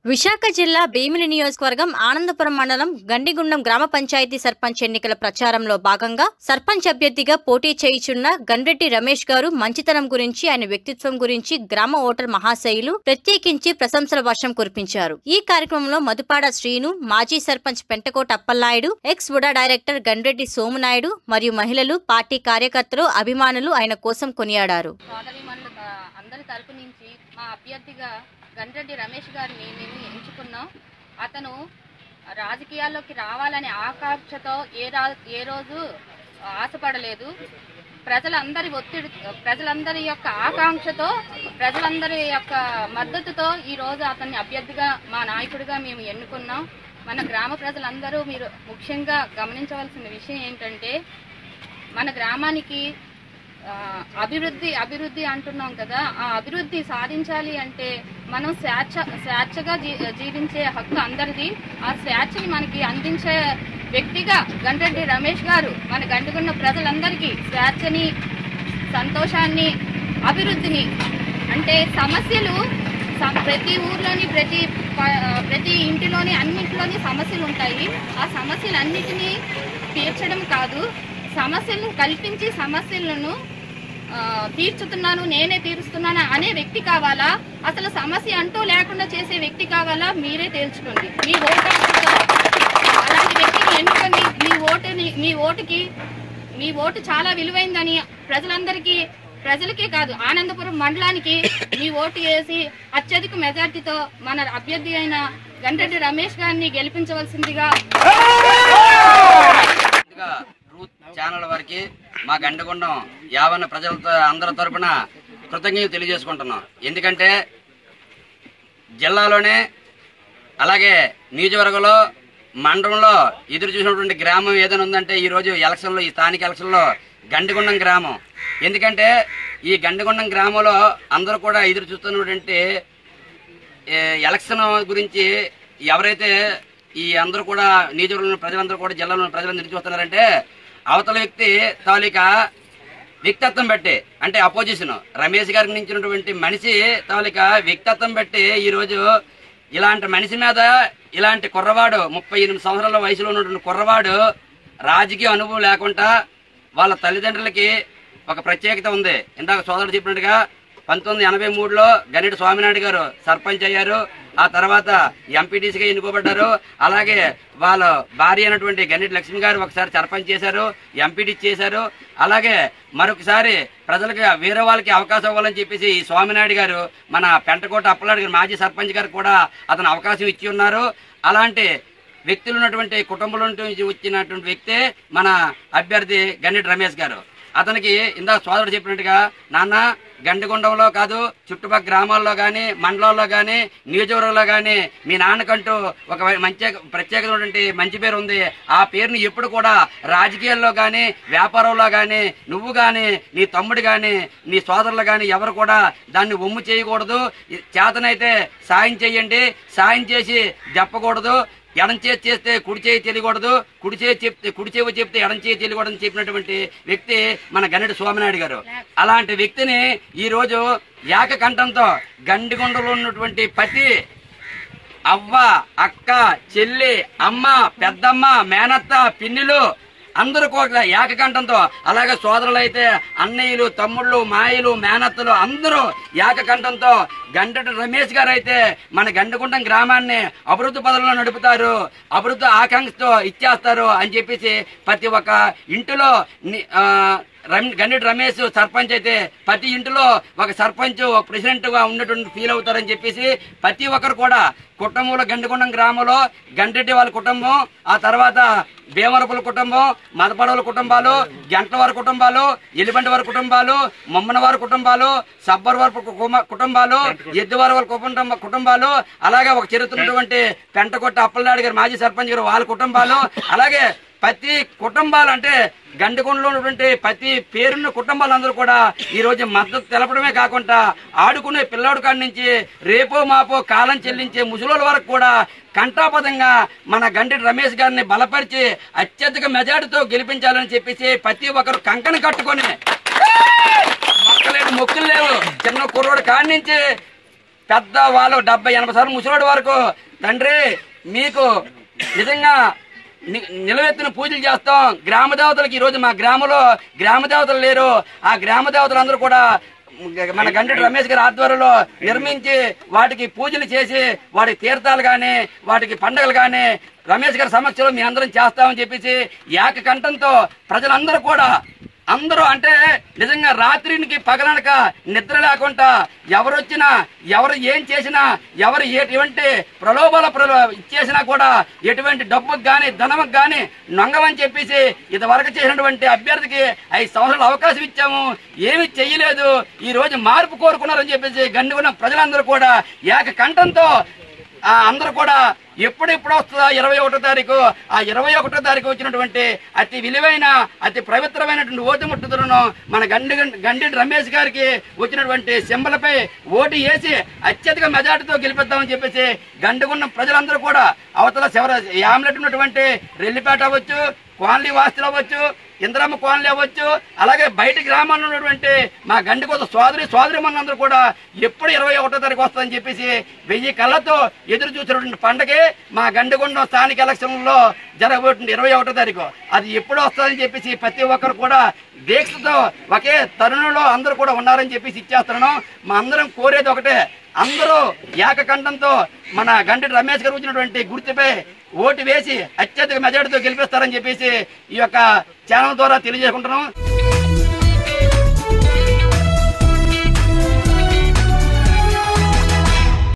విశాఖ జిల్లా భీమిలి నియోజకవర్గం ఆనందపురం మండలం గండిగుండం గ్రామ పంచాయతీ సర్పంచ్ ఎన్నికల ప్రచారంలో భాగంగా సర్పంచ్ అభ్యర్థిగా పోటీ చేయుచున్న గండ్రెడ్డి రమేష్ గారు మంచితనం గురించి ఆయన వ్యక్తిత్వం గురించి గ్రామ ఓటర్ మహాశయులు ప్రత్యేకించి ప్రశంసల వర్షం కురిపించారు ఈ కార్యక్రమంలో మధుపాడ శ్రీను మాజీ sarpanch Pentakota Appalanaidu ex UDA director Gandreddy Somunaidu మరియు మహిళలు పార్టీ కార్యకర్తలు అభిమానులు ఆయన కోసం కొనియాడారు సోదరిమణులు ఆ, అందరి తరపు నుంచి మా అభ్యర్థిగా గండ్రెడ్డి రమేష్ గారిని మేము ఎంచుకున్నాం అతను రాజకీయాల్లోకి రావాలనే ఆకాంక్షతో ఏ రా ఏ రోజు ఆశపడలేదు ప్రజలందరి ఒత్తిడి ప్రజలందరి యొక్క ఆకాంక్షతో ప్రజలందరి యొక్క మద్దతుతో ఈ రోజు అతన్ని అభ్యర్థిగా మా నాయకుడిగా మేము ఎన్నుకున్నాం మన గ్రామ ప్రజలందరూ మీరు ముఖ్యంగా గమనించవలసిన విషయం ఏంటంటే మన గ్రామానికి ఆ, అభివృద్ధి అభివృద్ధి అంటున్నాం కదా ఆ అభివృద్ధి సాధించాలి అంటే మనం స్వేచ్ఛ స్వేచ్ఛగా జీ జీవించే హక్కు అందరిది ఆ స్వేచ్ఛని మనకి అందించే వ్యక్తిగా గంటరెడ్డి రమేష్ గారు మన గంటకున్న ప్రజలందరికీ స్వేచ్ఛని సంతోషాన్ని అభివృద్ధిని అంటే సమస్యలు స- ప్రతి ఊర్లోని ప్రతి ప- ప్రతి ఇంటిలోని అన్నింటిలోని సమస్యలు ఉంటాయి ఆ సమస్యలన్నిటినీ తీర్చడం కాదు సమస్యలను కల్పించి సమస్యలను ఆ, తీర్చుతున్నాను నేనే తీరుస్తున్నాను అనే వ్యక్తి కావాలా అసలు సమస్య అంటూ లేకుండా చేసే వ్యక్తి కావాలా మీరే తేల్చుకోండి మీ ఓటు హక్కుతో అలాంటి వ్యక్తిని ఎన్నుకొని మీ ఓటుని మీ ఓటుకి మీ ఓటు చాలా విలువైందని ప్రజలందరికీ ప్రజలకే కాదు ఆనందపురం మండలానికి మీ ఓటు వేసి అత్యధిక మెజార్టీతో మన అభ్యర్థి అయిన గంటరెడ్డి రమేష్ గారిని గెలిపించవలసిందిగా ముందుగా ట్రూత్ ఛానల్ వారికి మా గండగుండం యావన్న ప్రజలతో అందరి తరపున కృతజ్ఞత తెలియజేసుకుంటున్నాం ఎందుకంటే జిల్లాలోనే అలాగే నియోజకవర్గంలో మండలంలో ఎదురు చూసినటువంటి గ్రామం ఏదైనా ఉందంటే ఈ రోజు ఎలక్షన్లో ఈ స్థానిక ఎలక్షన్లో గండిగుండం గ్రామం ఎందుకంటే ఈ గండిగుండం గ్రామంలో అందరూ కూడా ఎదురు చూస్తున్నటువంటి ఏ, ఎలక్షన్ గురించి ఎవరైతే ఈ అందరూ కూడా నియోజకవర్గంలో ప్రజలందరూ కూడా జిల్లాలో ప్రజలందరూ చూస్తున్నారంటే అవతల వ్యక్తి తాలూకా వ్యక్తిత్వం బట్టి అంటే అపోజిషన్ రమేష్ గారికి నించినటువంటి మనిషి తాలూకా వ్యక్తిత్వం బట్టి ఈరోజు ఇలాంటి మనిషి మీద ఇలాంటి కుర్రవాడు ముప్పై ఎనిమిది సంవత్సరాల వయసులో ఉన్నటువంటి కుర్రవాడు రాజకీయ అనుభవం లేకుండా వాళ్ళ తల్లిదండ్రులకి ఒక ప్రత్యేకత ఉంది ఇందాక సోదరుడు చెప్పినట్టుగా పంతొమ్మిది ఎనభై మూడులో గణిట స్వామినాయుడు గారు సర్పంచ్ అయ్యారు ఆ తర్వాత ఎంపీటీసీగా ఎన్నుకోబడ్డారు అలాగే వాళ్ళ భార్య అయినటువంటి గణిట లక్ష్మి గారు ఒకసారి సర్పంచ్ చేశారు ఎంపీటీ చేశారు అలాగే మరొకసారి ప్రజలకు వేరే వాళ్ళకి అవకాశం ఇవ్వాలని చెప్పేసి ఈ స్వామినాయుడు గారు మన పెంటకోట అప్పలాడు గారు మాజీ సర్పంచ్ గారు కూడా అతను అవకాశం ఇచ్చి ఉన్నారు అలాంటి వ్యక్తులు ఉన్నటువంటి కుటుంబంలో నుంచి వచ్చినటువంటి వ్యక్తే మన అభ్యర్థి గండిటి రమేష్ గారు అతనికి ఇందాక సోదరుడు చెప్పినట్టుగా నాన్న గండిగుండంలో కాదు చుట్టుపక్కల గ్రామాల్లో కానీ మండలాల్లో కానీ నియోజకవర్గంలో కానీ మీ నాన్నకంటూ ఒక మంచి ప్రత్యేకమైనటువంటి మంచి పేరు ఉంది ఆ పేరుని ఎప్పుడు కూడా రాజకీయాల్లో కానీ వ్యాపారంలో కానీ నువ్వు కానీ నీ తమ్ముడు కానీ నీ సోదరులు కానీ ఎవరు కూడా దాన్ని ఒమ్ము చేయకూడదు చేతనైతే సాయం చేయండి సాయం చేసి చెప్పకూడదు ఎడం చేతి చేస్తే కుడి చేయి తెలియకూడదు కుడి చేయి చెప్తే కుడి చేయి చెప్తే ఎడం చేయి తెలియకూడదని చెప్పినటువంటి వ్యక్తి మన గన్నెడి సోమనాయుడు గారు అలాంటి వ్యక్తిని ఈ రోజు ఏకకంఠంతో గండిగుండలో ఉన్నటువంటి ప్రతి అవ్వ అక్క చెల్లి అమ్మ పెద్దమ్మ మేనత్త పిన్నిలు అందరూ కూడా ఏకకంఠంతో అలాగే సోదరులు అయితే అన్నయ్యలు తమ్ముళ్ళు మాయలు మేనత్తలు అందరూ ఏకకంఠంతో గంటటి రమేష్ గారు అయితే మన గండకుంటం గ్రామాన్ని అభివృద్ధి పదంలో నడుపుతారు అభివృద్ధి ఆకాంక్షతో ఇచ్చేస్తారు అని చెప్పేసి ప్రతి ఒక్క ఇంటిలో ని- ఆ, రమ్- గండిటి రమేష్ సర్పంచ్ అయితే ప్రతి ఇంటిలో ఒక సర్పంచ్ ఒక ప్రెసిడెంట్ గా ఉన్నటువంటి ఫీల్ అవుతారని చెప్పేసి ప్రతి ఒక్కరు కూడా కుటుంబంలో గండికొండం గ్రామంలో గంటెడ్డి వాళ్ళ కుటుంబం ఆ తర్వాత భీమరపుల కుటుంబం మదపడవల కుటుంబాలు గంటల వారి కుటుంబాలు ఎలిబంటి వారి కుటుంబాలు మొమ్మన వారి కుటుంబాలు సబ్బర్ వారి కుమ- కుటుంబాలు ఎద్దువారి వాళ్ళ కుటుంబ కుటుంబాలు అలాగే ఒక చరిత్ర ఉన్నటువంటి పెంటకొట్ట అప్పలనాయుడు గారు మాజీ సర్పంచ్ గారు వాళ్ళ కుటుంబాలు అలాగే ప్రతి కుటుంబాలు అంటే గండికొండలో ఉన్నటువంటి ప్రతి పేరున్న కుటుంబాలందరూ కూడా ఈ రోజు మద్దతు తెలపడమే కాకుండా ఆడుకునే పిల్లోడు కాడి నుంచి రేపో మాపో కాలం చెల్లించే ముసలోల వరకు కూడా కంటాపదంగా మన గండి రమేష్ గారిని బలపరిచి అత్యధిక మెజార్టీతో గెలిపించాలని చెప్పేసి ప్రతి ఒక్కరు కంకణ కట్టుకొని మొక్కలేని మొక్కులు లేవు చిన్న కుర్రోడు కాడి నుంచి పెద్ద వాళ్ళు డెబ్బై ఎనభై సార్లు ముసలోడి వరకు తండ్రి మీకు నిజంగా ని- నిలవెత్తిన పూజలు చేస్తాం గ్రామ దేవతలకు ఈ రోజు మా గ్రామంలో గ్రామ దేవతలు లేరు ఆ గ్రామ దేవతలందరూ కూడా మన గంటెడి రమేష్ గారి ఆధ్వర్యంలో నిర్మించి వాటికి పూజలు చేసి వాటి తీర్థాలు గాని వాటికి పండుగలు గాని రమేష్ గారి సమక్షంలో మీ అందరం చేస్తామని చెప్పేసి ఏకకంఠంతో ప్రజలందరూ కూడా అందరూ అంటే నిజంగా రాత్రికి పగలనక నిద్ర లేకుండా ఎవరు వచ్చినా ఎవరు ఏం చేసినా ఎవరు ఎటువంటి ప్రలోభాల ప్రలో ఇచ్చేసినా కూడా ఎటువంటి డబ్బుకు గాని ధనముకు గాని నొంగమని చెప్పేసి ఇంతవరకు చేసినటువంటి అభ్యర్థికి ఐదు సంవత్సరాలు అవకాశం ఇచ్చాము ఏమీ చెయ్యలేదు ఈ రోజు మార్పు కోరుకున్నారని చెప్పేసి గండుకున్న ప్రజలందరూ కూడా ఏకకంఠంతో ఆ అందరూ కూడా ఎప్పుడెప్పుడు వస్తుందా ఇరవై ఒకటో తారీఖు ఆ ఇరవై ఒకటో తారీఖు వచ్చినటువంటి అతి విలువైన అతి పవిత్రమైనటువంటి ఓటు ముట్టుదలను మన గండి గండి రమేష్ గారికి వచ్చినటువంటి సింబలపై ఓటు వేసి అత్యధిక మెజార్టీతో గెలిపిద్దామని చెప్పేసి గండిగున్న ప్రజలందరూ కూడా అవతల శివర యామ్లెట్ ఉన్నటువంటి రెల్లిపేట అవ్వచ్చు కోన్లీ వాస్తులు అవ్వచ్చు ఇంద్రమ్మ కోన్లీ అవ్వచ్చు అలాగే బయట గ్రామాల్లో ఉన్నటువంటి మా గండి కోసం సోదరి సోదరి మనందరూ కూడా ఎప్పుడు ఇరవై ఒకటో తారీఖు వస్తుందని చెప్పేసి వెయ్యి కళ్ళతో ఎదురు చూసినటువంటి పండగే మా గండిగుండం స్థానిక ఎలక్షన్లో జరగబోతుంది ఇరవై ఒకటో తారీఖు అది ఎప్పుడు వస్తుందని చెప్పేసి ప్రతి ఒక్కరు కూడా దీక్షతో ఒకే తరుణంలో అందరూ కూడా ఉన్నారని చెప్పేసి ఇచ్చేస్తున్నాను మా అందరం కోరేది ఒకటే అందరూ ఏకకంఠంతో మన గంటి రమేష్ గారు వచ్చినటువంటి గుర్తుపై ఓటు వేసి అత్యధిక మెజార్టీతో గెలిపిస్తారని చెప్పేసి ఈ యొక్క ఛానల్ ద్వారా తెలియజేసుకుంటున్నాం